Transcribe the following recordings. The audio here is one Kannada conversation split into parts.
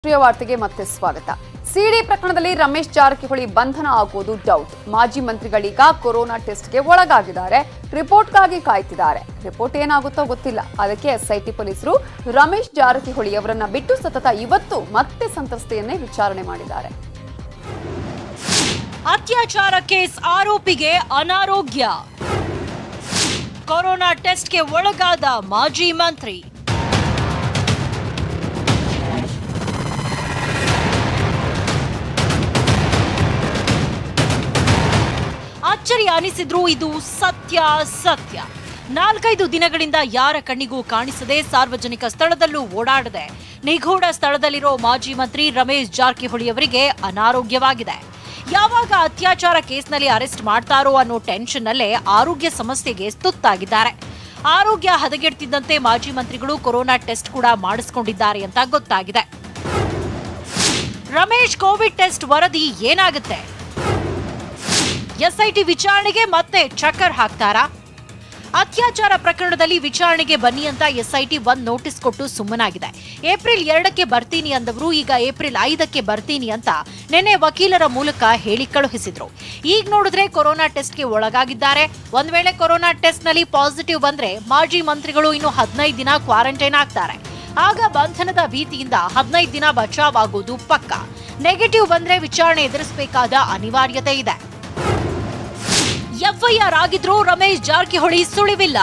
ಪ್ರಿಯ ವಾರ್ತೆಗೆ ಮತ್ತೆ ಸ್ವಾಗತ ಸಿಡಿ ಪ್ರಕರಣದಲ್ಲಿ ರಮೇಶ್ ಜಾರಕಿಹೊಳಿ ಬಂಧನ ಆಗುವುದು ಡೌಟ್ ಮಾಜಿ ಮಂತ್ರಿಗಳೀಗ ಕೊರೋನಾ ಟೆಸ್ಟ್ಗೆ ಒಳಗಾಗಿದ್ದಾರೆ ರಿಪೋರ್ಟ್ಗಾಗಿ ಕಾಯ್ತಿದ್ದಾರೆ ರಿಪೋರ್ಟ್ ಏನಾಗುತ್ತೋ ಗೊತ್ತಿಲ್ಲ ಅದಕ್ಕೆ ಎಸ್ಐಟಿ ಪೊಲೀಸರು ರಮೇಶ್ ಜಾರಕಿಹೊಳಿ ಅವರನ್ನ ಬಿಟ್ಟು ಸತತ ಇವತ್ತು ಮತ್ತೆ ಸಂತ್ರಸ್ತೆಯನ್ನೇ ವಿಚಾರಣೆ ಮಾಡಿದ್ದಾರೆ ಅತ್ಯಾಚಾರ ಕೇಸ್ ಆರೋಪಿಗೆ ಅನಾರೋಗ್ಯ ಕೊರೋನಾ ಟೆಸ್ಟ್ಗೆ ಒಳಗಾದ ಮಾಜಿ ಮಂತ್ರಿ ಅಚ್ಚರಿ ಅನಿಸಿದ್ರು ಇದು ಸತ್ಯ ಸತ್ಯ ನಾಲ್ಕೈದು ದಿನಗಳಿಂದ ಯಾರ ಕಣ್ಣಿಗೂ ಕಾಣಿಸದೆ ಸಾರ್ವಜನಿಕ ಸ್ಥಳದಲ್ಲೂ ಓಡಾಡದೆ ನಿಗೂಢ ಸ್ಥಳದಲ್ಲಿರೋ ಮಾಜಿ ಮಂತ್ರಿ ರಮೇಶ್ ಜಾರಕಿಹೊಳಿ ಅವರಿಗೆ ಅನಾರೋಗ್ಯವಾಗಿದೆ ಯಾವಾಗ ಅತ್ಯಾಚಾರ ಕೇಸ್ನಲ್ಲಿ ಅರೆಸ್ಟ್ ಮಾಡ್ತಾರೋ ಅನ್ನೋ ಟೆನ್ಷನ್ನಲ್ಲೇ ಆರೋಗ್ಯ ಸಮಸ್ಯೆಗೆ ತುತ್ತಾಗಿದ್ದಾರೆ ಆರೋಗ್ಯ ಹದಗೆಡ್ತಿದ್ದಂತೆ ಮಾಜಿ ಮಂತ್ರಿಗಳು ಕೊರೋನಾ ಟೆಸ್ಟ್ ಕೂಡ ಮಾಡಿಸಿಕೊಂಡಿದ್ದಾರೆ ಅಂತ ಗೊತ್ತಾಗಿದೆ ರಮೇಶ್ ಕೋವಿಡ್ ಟೆಸ್ಟ್ ವರದಿ ಏನಾಗುತ್ತೆ ಎಸ್ಐಟಿ ವಿಚಾರಣೆಗೆ ಮತ್ತೆ ಚಕ್ಕರ್ ಹಾಕ್ತಾರಾ ಅತ್ಯಾಚಾರ ಪ್ರಕರಣದಲ್ಲಿ ವಿಚಾರಣೆಗೆ ಬನ್ನಿ ಅಂತ ಎಸ್ಐಟಿ ಒಂದ್ ನೋಟಿಸ್ ಕೊಟ್ಟು ಸುಮ್ಮನಾಗಿದೆ ಏಪ್ರಿಲ್ ಎರಡಕ್ಕೆ ಬರ್ತೀನಿ ಅಂದವರು ಈಗ ಏಪ್ರಿಲ್ ಐದಕ್ಕೆ ಬರ್ತೀನಿ ಅಂತ ನಿನ್ನೆ ವಕೀಲರ ಮೂಲಕ ಹೇಳಿ ಕಳುಹಿಸಿದ್ರು ಈಗ ನೋಡಿದ್ರೆ ಕೊರೋನಾ ಟೆಸ್ಟ್ಗೆ ಒಳಗಾಗಿದ್ದಾರೆ ಒಂದ್ ವೇಳೆ ಕೊರೋನಾ ಟೆಸ್ಟ್ ನಲ್ಲಿ ಪಾಸಿಟಿವ್ ಬಂದ್ರೆ ಮಾಜಿ ಮಂತ್ರಿಗಳು ಇನ್ನು ಹದಿನೈದು ದಿನ ಕ್ವಾರಂಟೈನ್ ಆಗ್ತಾರೆ ಆಗ ಬಂಧನದ ಭೀತಿಯಿಂದ ಹದಿನೈದು ದಿನ ಬಚಾವ್ ಆಗೋದು ಪಕ್ಕ ನೆಗೆಟಿವ್ ಬಂದ್ರೆ ವಿಚಾರಣೆ ಎದುರಿಸಬೇಕಾದ ಅನಿವಾರ್ಯತೆ ಇದೆ ಎಫ್ಐಆರ್ ಆಗಿದ್ರೂ ರಮೇಶ್ ಜಾರಕಿಹೊಳಿ ಸುಳಿವಿಲ್ಲ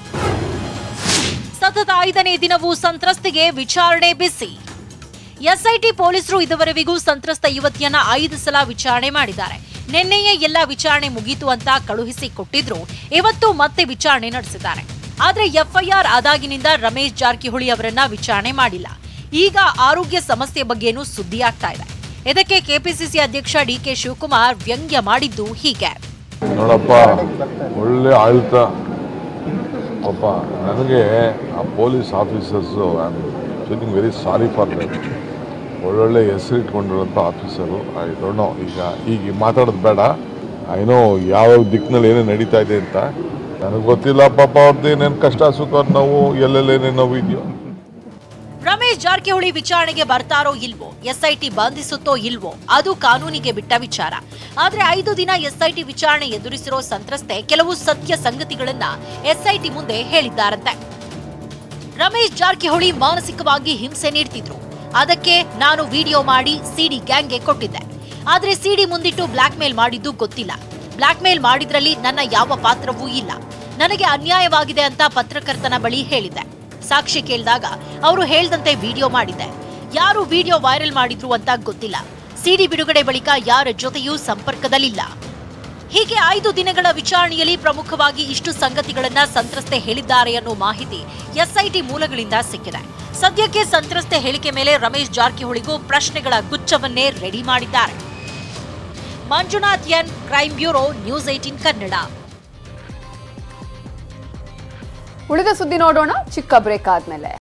ಸತತ ಐದನೇ ದಿನವೂ ಸಂತ್ರಸ್ತೆಗೆ ವಿಚಾರಣೆ ಬಿಸಿ ಎಸ್ಐಟಿ ಪೊಲೀಸರು ಇದುವರೆವಿಗೂ ಸಂತ್ರಸ್ತ ಯುವತಿಯನ್ನ ಐದು ಸಲ ವಿಚಾರಣೆ ಮಾಡಿದ್ದಾರೆ ನಿನ್ನೆಯೇ ಎಲ್ಲ ವಿಚಾರಣೆ ಮುಗೀತು ಅಂತ ಕಳುಹಿಸಿ ಕೊಟ್ಟಿದ್ರು ಇವತ್ತು ಮತ್ತೆ ವಿಚಾರಣೆ ನಡೆಸಿದ್ದಾರೆ ಆದ್ರೆ ಎಫ್ಐಆರ್ ಆದಾಗಿನಿಂದ ರಮೇಶ್ ಜಾರಕಿಹೊಳಿ ಅವರನ್ನ ವಿಚಾರಣೆ ಮಾಡಿಲ್ಲ ಈಗ ಆರೋಗ್ಯ ಸಮಸ್ಯೆ ಬಗ್ಗೆನೂ ಸುದ್ದಿ ಆಗ್ತಾ ಇದೆ ಇದಕ್ಕೆ ಕೆಪಿಸಿಸಿ ಅಧ್ಯಕ್ಷ ಡಿಕೆ ಶಿವಕುಮಾರ್ ವ್ಯಂಗ್ಯ ಮಾಡಿದ್ದು ಹೀಗೆ ನೋಡಪ್ಪ ಒಳ್ಳೆ ಆಡಳಿತ ಪಾಪ ನನಗೆ ಆ police officers I am feeling very sorry for them ಒಳ್ಳೊಳ್ಳೆ ಹೆಸರು ಇಟ್ಕೊಂಡಿರೋಂಥ ಆಫೀಸರು ಐ ಡೋಂಟ್ ನೋ ಈಗ ಈಗ ಮಾತಾಡೋದು ಬೇಡ ಏನೋ ಯಾವ ದಿಕ್ಕಿನಲ್ಲಿ ಏನೇನು ನಡೀತಾ ಇದೆ ಅಂತ ನನಗೆ ಗೊತ್ತಿಲ್ಲ ಪಾಪ ಅವ್ರದ್ದು ಏನೇನು ಕಷ್ಟ ಸುಖ ನೋವು ಎಲ್ಲೆಲ್ಲೇನೇನು ನೋವು ಇದೆಯೋ ರಮೇಶ್ ಜಾರಕಿಹೊಳಿ ವಿಚಾರಣೆಗೆ ಬರ್ತಾರೋ ಇಲ್ವೋ ಎಸ್ಐಟಿ ಬಂಧಿಸುತ್ತೋ ಇಲ್ವೋ ಅದು ಕಾನೂನಿಗೆ ಬಿಟ್ಟ ವಿಚಾರ ಆದ್ರೆ ಐದು ದಿನ ಎಸ್ಐಟಿ ವಿಚಾರಣೆ ಎದುರಿಸಿರೋ ಸಂತ್ರಸ್ತೆ ಕೆಲವು ಸತ್ಯ ಸಂಗತಿಗಳನ್ನ ಎಸ್ಐಟಿ ಮುಂದೆ ಹೇಳಿದ್ದಾರಂತೆ ರಮೇಶ್ ಜಾರಕಿಹೊಳಿ ಮಾನಸಿಕವಾಗಿ ಹಿಂಸೆ ನೀಡ್ತಿದ್ರು ಅದಕ್ಕೆ ನಾನು ವಿಡಿಯೋ ಮಾಡಿ ಸಿಡಿ ಗ್ಯಾಂಗ್ಗೆ ಕೊಟ್ಟಿದ್ದೆ ಆದ್ರೆ ಸಿಡಿ ಮುಂದಿಟ್ಟು ಬ್ಲಾಕ್ ಮೇಲ್ ಮಾಡಿದ್ದು ಗೊತ್ತಿಲ್ಲ ಬ್ಲಾಕ್ ಮೇಲ್ ಮಾಡಿದ್ರಲ್ಲಿ ನನ್ನ ಯಾವ ಪಾತ್ರವೂ ಇಲ್ಲ ನನಗೆ ಅನ್ಯಾಯವಾಗಿದೆ ಅಂತ ಪತ್ರಕರ್ತನ ಬಳಿ ಹೇಳಿದ್ದೆ ಸಾಕ್ಷಿ ಕೇಳಿದಾಗ ಅವರು ಹೇಳ್ದಂತೆ ವಿಡಿಯೋ ಮಾಡಿದ್ದೆ ಯಾರು ವಿಡಿಯೋ ವೈರಲ್ ಮಾಡಿದ್ರು ಅಂತ ಗೊತ್ತಿಲ್ಲ ಸಿಡಿ ಬಿಡುಗಡೆ ಬಳಿಕ ಯಾರ ಜೊತೆಯೂ ಸಂಪರ್ಕದಲ್ಲಿಲ್ಲ ಹೀಗೆ ಐದು ದಿನಗಳ ವಿಚಾರಣೆಯಲ್ಲಿ ಪ್ರಮುಖವಾಗಿ ಇಷ್ಟು ಸಂಗತಿಗಳನ್ನ ಸಂತ್ರಸ್ತೆ ಹೇಳಿದ್ದಾರೆ ಅನ್ನೋ ಮಾಹಿತಿ ಎಸ್ಐಟಿ ಮೂಲಗಳಿಂದ ಸಿಕ್ಕಿದೆ ಸದ್ಯಕ್ಕೆ ಸಂತ್ರಸ್ತೆ ಹೇಳಿಕೆ ಮೇಲೆ ರಮೇಶ್ ಜಾರಕಿಹೊಳಿಗೂ ಪ್ರಶ್ನೆಗಳ ಗುಚ್ಛವನ್ನೇ ರೆಡಿ ಮಾಡಿದ್ದಾರೆ Manjunath N crime bureau news eighteen Kannada ಉಳಿದ ಸುದ್ದಿ ನೋಡೋಣ ಚಿಕ್ಕ ಬ್ರೇಕ್ ಆದ್ಮೇಲೆ